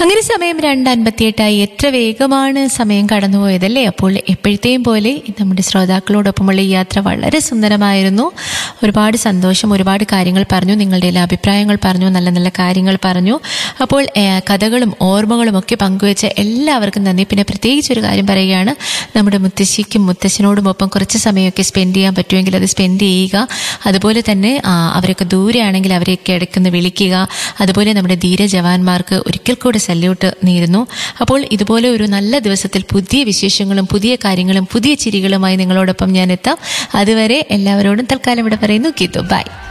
അങ്ങനെ സമയം രണ്ട് അൻപത്തിയെട്ടായി എത്ര വേഗമാണ് സമയം കടന്നുപോയതല്ലേ അപ്പോൾ എപ്പോഴത്തെയും പോലെ നമ്മുടെ ശ്രോതാക്കളോടൊപ്പമുള്ള ഈ യാത്ര വളരെ സുന്ദരമായിരുന്നു ഒരുപാട് സന്തോഷം ഒരുപാട് കാര്യങ്ങൾ പറഞ്ഞു നിങ്ങളുടെ എല്ലാ അഭിപ്രായങ്ങൾ പറഞ്ഞു നല്ല നല്ല കാര്യങ്ങൾ പറഞ്ഞു അപ്പോൾ ഏഹ്, കഥകളും ഓർമ്മകളും ഒക്കെ പങ്കുവെച്ച എല്ലാവർക്കും നന്ദി പിന്നെ പ്രത്യേകിച്ച് ഒരു കാര്യം പറയുകയാണ് നമ്മുടെ മുത്തശ്ശിക്കും മുത്തശ്ശനോടും ഒപ്പം കുറച്ച് സമയമൊക്കെ സ്പെൻഡ് ചെയ്യാൻ പറ്റുമെങ്കിൽ അത് സ്പെൻഡ് ചെയ്യുക അതുപോലെ തന്നെ ആ, അവരൊക്കെ ദൂരെയാണെങ്കിൽ അവരെയൊക്കെ ഇടയ്ക്കൊന്ന് വിളിക്കുക അതുപോലെ നമ്മുടെ ധീര ജവാന്മാർക്ക് ഒരിക്കൽ കൂടെ സല്യൂട്ട് നേരുന്നു അപ്പോൾ ഇതുപോലെ ഒരു നല്ല ദിവസത്തിൽ പുതിയ വിശേഷങ്ങളും പുതിയ കാര്യങ്ങളും പുതിയ ചിരികളുമായി നിങ്ങളോടൊപ്പം ഞാൻ എത്താം അതുവരെ എല്ലാവരോടും തൽക്കാലം ഇവിടെ പറയുന്നു ഗീതു ബൈ